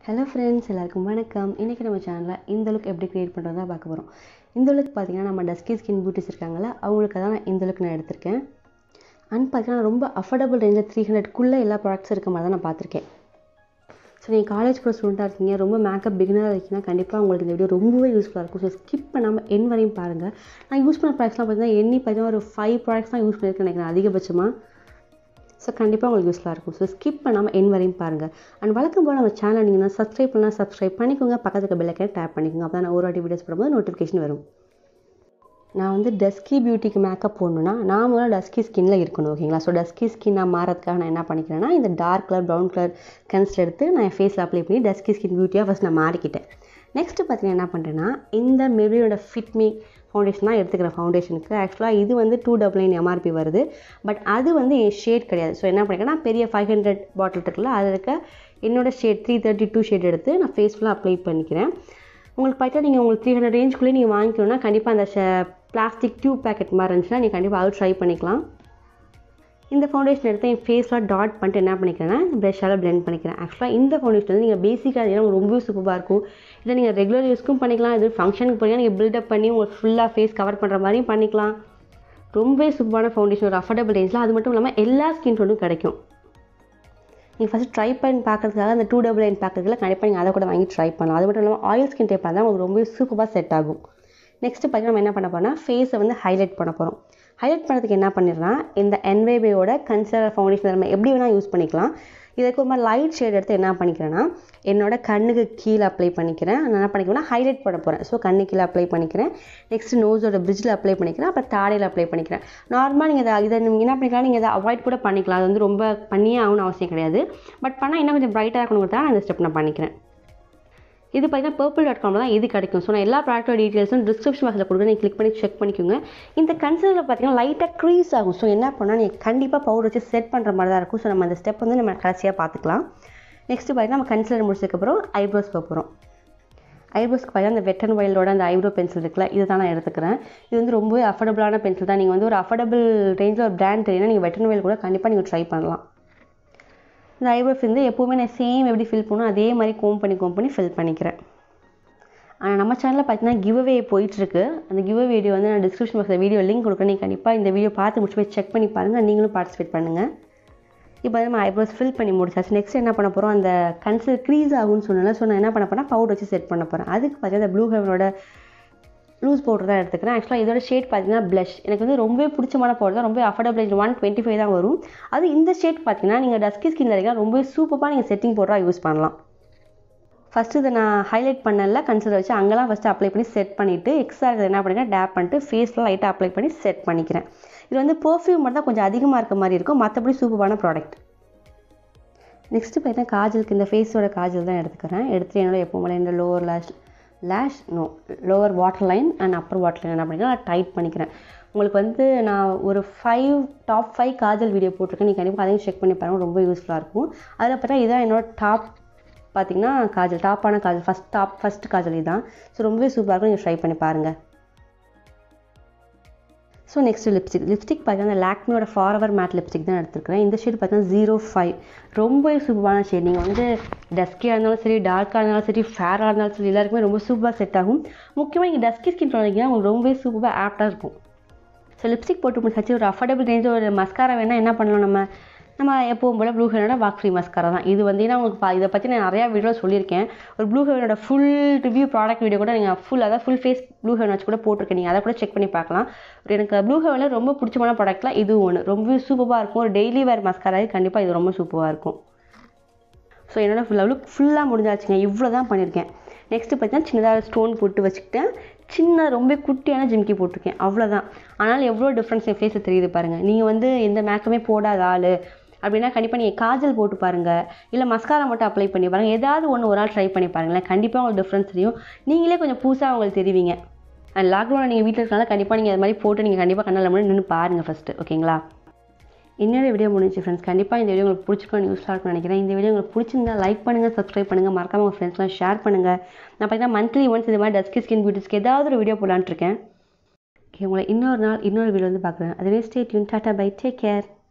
hello friends எல்லாருக்கும் வணக்கம் இன்றைக்கி நம்ம சேனலில் இந்த லுக் எப்படி க்ரியேட் பண்ணுறது தான் பார்க்க போகிறோம் இந்த லுக் பார்த்தீங்கன்னா நம்ம டஸ்கி ஸ்கின் பியூட்டிஸ் இருக்காங்களா அவங்களுக்கு தான் நான் இந்த லுக் நான் எடுத்திருக்கேன் அண்ட் பார்த்தீங்கன்னா ரொம்ப அஃபோர்டபுள் ரேஞ்சில் த்ரீ ஹண்ட்ரட்குள்ளே எல்லா ப்ராடக்ட்ஸ் இருக்க மாதிரி தான் நான் பார்த்துருக்கேன் ஸோ நீங்கள் காலேஜ் போகிற ஸ்டூடெண்ட்டாக இருக்கீங்க ரொம்ப மேக்கப் பிகினராக இருக்கீங்கன்னா கண்டிப்பாக உங்களுக்கு இந்த வீடியோ ரொம்பவே யூஸ்ஃபுல்லாக இருக்கும் ஸோ ஸ்கிப் பண்ணாமல் என் வரையும் பாருங்கள் நான் யூஸ் பண்ண ப்ராடக்ட்ஸ்லாம் பார்த்தீங்கன்னா எண்ணி பார்த்தீங்கன்னா ஒரு ஃபைவ் ப்ராடக்ட்ஸ் தான் யூஸ் பண்ணியிருக்கேன் நினைக்கிறேன் அதிகபட்சமாக ஸோ கண்டிப்பாக உங்களுக்கு யூஸ்ஃபுல்லாக இருக்கும் ஸோ ஸ்கிப் பண்ணாமல் என் வரையும் பாருங்கள் அண்ட் வழக்கம் போல் நம்ம சேனல் நீங்கள் சப்ஸ்கிரைப் பண்ணலாம் சப்ஸ்கிரைப் பண்ணிக்கோங்க பக்கத்துக்கு பெல்லைக்கே டேப் பண்ணிக்கோங்க அப்போ நான் ஒரு வாட்டி வீடியோஸ் போடும்போது நோட்டிஃபிகேஷன் வரும் நான் வந்து டஸ்கி பியூட்டிக்கு மேக்கப் போடணுன்னா நான் முதல்ல டஸ்கி ஸ்கின்ல இருக்கணும் ஓகேங்களா ஸோ டஸ்கி ஸ்கின் நான் மாறதுக்காக நான் என்ன பண்ணிக்கிறேன்னா இந்த dark colour brown colour concealer எடுத்து நான் என் ஃபேஸில் அப்ளை பண்ணி டஸ்கி ஸ்கின் பியூட்டியாக ஃபஸ்ட் நான் மாறிக்கிட்டேன் நெக்ஸ்ட்டு பார்த்தீங்கன்னா என்ன பண்ணுறேன்னா இந்த மெபிலியோட ஃபிட்மி ஃபவுண்டேஷன் தான் எடுத்துக்கிறேன் ஃபவுண்டேஷனுக்கு ஆக்சுவலாக இது வந்து டூ டபுள் நைன் எம்ஆர்பி வருது பட் அது வந்து என் ஷேட் கிடையாது ஸோ என்ன பண்ணிக்கிறேன்னா பெரிய ஃபைவ் ஹண்ட்ரட் பாட்டில் இருக்குல்ல அதில் இருக்க என்னோட shade three thirty two shade எடுத்து நான் ஃபேஸ் ஃபுல்லாக அப்ளை பண்ணிக்கிறேன் உங்களுக்கு பார்த்தா நீங்கள் உங்களுக்கு த்ரீ ஹண்ட்ரட் ரேஞ்சுக்குள்ளே நீங்கள் வாங்கிக்கணும்னா கண்டிப்பாக அந்த பிளாஸ்டிக் டியூப் பேக்கெட் மாதிரி இருந்துச்சுன்னா நீங்கள் கண்டிப்பாக அது ட்ரை பண்ணிக்கலாம் இந்த ஃபவுண்டேஷன் எடுத்து என் ஃபேஸில் டாட் பண்ணிட்டு என்ன பண்ணிக்கிறேன்னா ப்ரெஷ்ஷால் பிளெண்ட் பண்ணிக்கிறேன் ஆக்சுவலாக இந்த ஃபவுண்டேஷன் வந்து நீங்கள் பேசிக்காக இதெல்லாம் ரொம்ப சூப்பராக இருக்கும் இதை நீங்கள் ரெகுலர் யூஸ்க்கும் பண்ணிக்கலாம் இது ஃபங்க்ஷனுக்கு போய் நீங்கள் பில்டப் பண்ணி உங்களுக்கு ஃபுல்லாக ஃபேஸ் கவர் பண்ணுற மாதிரியும் பண்ணிக்கலாம் ரொம்பவே சூப்பரான ஃபவுண்டேஷன் ஒரு அஃபோர்டபுள் ரேஞ்சில் அது மட்டும் இல்லாமல் எல்லா ஸ்கின் டோனும் கிடைக்கும் நீங்கள் ஃபஸ்ட்டு ட்ரை பண்ணி பார்க்குறதுக்காக அந்த டூ டபுள் நைன் பார்க்குறதுல கண்டிப்பாக நீங்கள் அதை கூட வாங்கி ட்ரை பண்ணலாம் அது மட்டும் இல்லாமல் ஆயில் ஸ்கின் டைப் தான் உங்களுக்கு ரொம்ப சூப்பராக செட் ஆகும் நெக்ஸ்ட்டு பார்த்தீங்கன்னா நம்ம என்ன பண்ண போகிறோம்னா ஃபேஸை வந்து ஹைலைட் பண்ண போகிறோம் ஹைலைட் பண்ணுறதுக்கு என்ன பண்ணிடலாம் இந்த என்வேபேயோட கன்சிலர் ஃபவுண்டேஷன் நம்ம எப்படி வேணால் யூஸ் பண்ணிக்கலாம் இதுக்கு ஒரு மாதிரி லைட் ஷேட் எடுத்து என்ன பண்ணிக்கிறேன்னா என்னோட கண்ணுக்கு கீழே அப்ளை பண்ணிக்கிறேன் நான் என்ன பண்ணிக்கிறேன்னா ஹைலைட் பண்ண போகிறேன் ஸோ கண்ணு கீழே அப்ளை பண்ணிக்கிறேன் நெக்ஸ்ட் நோஸோட பிரிட்ஜில் அப்ளை பண்ணிக்கிறேன் அப்புறம் தாடையில் அப்ளை பண்ணிக்கிறேன் நார்மலாக நீங்கள் இதை இதை நீங்கள் என்ன பண்ணிக்கலாம் நீங்கள் இதை அவாய்ட் கூட பண்ணிக்கலாம் அது வந்து ரொம்ப பண்ணியே ஆகணும்னு அவசியம் கிடையாது பட் பண்ணால் இன்னும் கொஞ்சம் ப்ரைட்டாக இருக்கணும் தான் நான் இந்த ஸ்டெப் நான் பண்ணிக்கிறேன் இது பார்த்தீங்கன்னா பர்பிள் டாட் காமில் தான் இது கிடைக்கும் ஸோ நான் எல்லா ப்ராடக்டோட டீட்டெயில்ஸும் டிஸ்கிரிப்ஷன் பாக்ஸில் கொடுக்குறேன் நீங்கள் கிளிக் பண்ணி செக் பண்ணிக்கோங்க இந்த கன்சிலரில் பார்த்தீங்கன்னா லைட்டாக க்ரீஸ் ஆகும் ஸோ என்ன பண்ணால் நீங்கள் கண்டிப்பாக பவுடர் வச்சு செட் பண்ணுற மாதிரி தான் இருக்கும் ஸோ நம்ம அந்த ஸ்டெப் வந்து நம்ம கடைசியாக பார்த்துக்கலாம் நெக்ஸ்ட்டு பார்த்தீங்கன்னா நம்ம கன்சிலர் முடிச்சதுக்கப்புறம் ஐப்ரோஸ் போகிறோம் ஐப்ரோஸ்க்கு பார்த்தீங்கன்னா அந்த வெட்டன் வைல்டோட அந்த ஐப்ரோ பென்சில் இருக்குல்ல இதை தான் நான் எடுத்துக்கிறேன் இது வந்து ரொம்பவே அஃபோர்டபுளான பென்சில் தான் நீங்கள் வந்து ஒரு அஃபோர்டபுள் ரேஞ்சில் ஒரு பிராண்ட் தெரியும்னா நீங்கள் வெட்டன் வைல் கூட கண்டிப்பாக நீங்கள் ட்ரை பண்ணலாம் இந்த ஐப்ரோஸ் வந்து எப்போவுமே நான் சேம் எப்படி ஃபில் பண்ணணும் அதே மாதிரி கோம் பண்ணி கோம் பண்ணி ஃபில் பண்ணிக்கிறேன் ஆனால் நம்ம சேனலில் பார்த்தீங்கன்னா கிவ் அவே போயிட்டுருக்கு அந்த கிவ் அவே வீடியோ வந்து நான் டிஸ்கிரிப்ஷன் பாக்ஸில் வீடியோ லிங்க் கொடுக்குறேன் நீங்கள் கண்டிப்பாக இந்த வீடியோ பார்த்து முடிச்சு போய் செக் பண்ணி பாருங்கள் நீங்களும் பார்ட்டிசிபேட் பண்ணுங்கள் இப்போ நம்ம ஐப்ரோஸ் ஃபில் பண்ணி முடிச்சாச்சு நெக்ஸ்ட் என்ன பண்ண போகிறோம் அந்த கன்சில் க்ரீஸ் ஆகும்னு சொன்னால ஸோ நான் என்ன பண்ண போகிறேன் பவுடர் வச்சு செட் பண்ண போகிறேன் அதுக்கு பார்த்தீங்கன்னா ப்ளூ ஹெவனோட லூஸ் பவுடர் தான் எடுத்துக்கிறேன் ஆக்சுவலாக இதோட ஷேட் பார்த்தீங்கன்னா ப்ளஷ் எனக்கு வந்து ரொம்பவே பிடிச்சமான பவுடர் தான் ரொம்ப அஃபோர்டபுள் ஒன் டுவெண்ட்டி ஃபைவ் தான் வரும் அது இந்த ஷேட் பார்த்தீங்கன்னா நீங்கள் டஸ்கி ஸ்கின்ல இருக்கா ரொம்ப சூப்பராக நீங்கள் செட்டிங் பவுடராக யூஸ் பண்ணலாம் ஃபஸ்ட்டு இதை நான் ஹைலைட் பண்ணல கன்சிடர் வச்சு அங்கெல்லாம் ஃபஸ்ட்டு அப்ளை பண்ணி செட் பண்ணிவிட்டு எக்ஸ்ட்ரா இருக்கிறது என்ன பண்ணிக்கிறேன் டேப் பண்ணிட்டு ஃபேஸில் லைட்டாக அப்ளை பண்ணி செட் பண்ணிக்கிறேன் இது வந்து பர்ஃப்யூம் மட்டும் தான் கொஞ்சம் அதிகமாக இருக்க மாதிரி இருக்கும் மற்றபடி சூப்பரான ப்ராடக்ட் நெக்ஸ்ட்டு பார்த்தீங்கன்னா காஜலுக்கு இந்த ஃபேஸோட காஜல் தான் எடுத்துக்கிறேன் எடுத்துட்டு என்னோட எப்போ போல இந்த lower lash lash no lower water line and upper water line என்ன பண்ணிக்கிறேன் நான் டைட் பண்ணிக்கிறேன் உங்களுக்கு வந்து நான் ஒரு five top five kajal video போட்டிருக்கேன் நீங்கள் கண்டிப்பாக அதையும் செக் பண்ணி பாருங்கள் ரொம்ப யூஸ்ஃபுல்லாக இருக்கும் அதில் பார்த்தா இதான் என்னோட டாப் பார்த்தீங்கன்னா காஜல் டாப்பான kajal first top first kajal இதுதான் ஸோ ரொம்பவே சூப்பராக இருக்கும் நீங்கள் ட்ரை பண்ணி பாருங்கள் ஸோ நெக்ஸ்ட் லிப்ஸ்டிக் லிப்ஸ்டிக் பார்த்தீங்கன்னா லாக்மியோட ஃபார்வர் மேட் லிப்ஸ்டிக் தான் எடுத்துருக்கிறேன் இந்த ஷேட் பார்த்தீங்கன்னா ஜீரோ ஃபைவ் ரொம்பவே சூப்பரான ஷேட் நீங்கள் வந்து டஸ்கியாக இருந்தாலும் சரி டார்க்காக இருந்தாலும் சரி ஃபேராக இருந்தாலும் சரி எல்லாருக்குமே ரொம்ப சூப்பராக செட் ஆகும் முக்கியமாக நீங்கள் டஸ்கி ஸ்கின் பண்ணிங்கன்னா உங்களுக்கு ரொம்பவே சூப்பராக ஆப்டாக இருக்கும் ஸோ லிப்ஸ்டிக் போட்டு முடிச்சாச்சு ஒரு அஃபோர்டபுள் ரேஞ்சில் ஒரு மஸ்காரா வேணால் என்ன பண்ணலாம் நம்ம நம்ம எப்பவும் போல் ப்ளூ ஹெவனோட வாக் ஃப்ரீ மஸ்காரா தான் இது வந்து உங்களுக்கு பா இதை பற்றி நான் நிறையா வீடியோ சொல்லியிருக்கேன் ஒரு ப்ளூ ஹெவனோட ஃபுல் ரிவ்யூ ப்ராடக்ட் வீடியோ கூட நீங்கள் ஃபுல் அதாவது ஃபுல் ஃபேஸ் ப்ளூ ஹெவன் வச்சு கூட போட்டிருக்கேன் நீங்கள் அதை கூட செக் பண்ணி பார்க்கலாம் ஒரு எனக்கு ப்ளூ ஹெவனில் ரொம்ப பிடிச்சமான ப்ராடக்ட்லாம் இது ஒன்று ரொம்ப சூப்பராக இருக்கும் ஒரு டெய்லி வேர் மஸ்காரா கண்டிப்பாக இது ரொம்ப சூப்பராக இருக்கும் ஸோ என்னோட ஃபுல் லுக் ஃபுல்லாக முடிஞ்சாச்சுங்க இவ்வளோ தான் பண்ணியிருக்கேன் நெக்ஸ்ட்டு பார்த்தீங்கன்னா சின்னதாக ஸ்டோன் போட்டு வச்சுக்கிட்டேன் சின்ன ரொம்ப குட்டியான ஜிம்கி போட்டிருக்கேன் அவ்வளோதான் ஆனால் எவ்வளோ டிஃப்ரென்ஸ் என் ஃபேஸில் தெரியுது பாருங்கள் நீங்கள் வந்து எந்த மேக்கமே போடாத ஆள் அப்படின்னா கண்டிப்பாக நீங்கள் காஜல் போட்டு பாருங்கள் இல்லை மஸ்காரா மட்டும் அப்ளை பண்ணி பாருங்கள் ஏதாவது ஒன்று ஒரு நாள் ட்ரை பண்ணி பாருங்களேன் கண்டிப்பாக உங்களுக்கு டிஃப்ரென்ஸ் தெரியும் நீங்களே கொஞ்சம் புதுசாக உங்களுக்கு தெரிவிங்க அண்ட் லாக்டவுனில் நீங்கள் வீட்டில் இருக்கனால கண்டிப்பாக நீங்கள் அது மாதிரி போட்டு நீங்கள் கண்டிப்பாக கண்ணால் முன்னாடி நின்று பாருங்கள் ஃபஸ்ட்டு ஓகேங்களா இன்னொரு வீடியோ முடிஞ்சு ஃப்ரெண்ட்ஸ் கண்டிப்பாக இந்த வீடியோ உங்களுக்கு பிடிச்சிருக்கோம் யூஸ்ஃபுல்லாக இருக்கும்னு நினைக்கிறேன் இந்த வீடியோ உங்களுக்கு பிடிச்சிருந்தா லைக் பண்ணுங்கள் சப்ஸ்கிரைப் பண்ணுங்கள் மறக்காம உங்கள் ஃப்ரெண்ட்ஸ்லாம் ஷேர் பண்ணுங்கள் நான் பார்த்தீங்கன்னா மந்த்லி ஒன்ஸ் இது மாதிரி டஸ்கி ஸ்கின் பியூட்டிஸ்க்கு ஏதாவது ஒரு வீடியோ போடலான்ட்டு இருக்கேன் ஓகே உங்களை இன்னொரு நாள் இன்னொரு வீடியோ வந்து பார்க்குறேன் அதுவே stay tune tata bye take care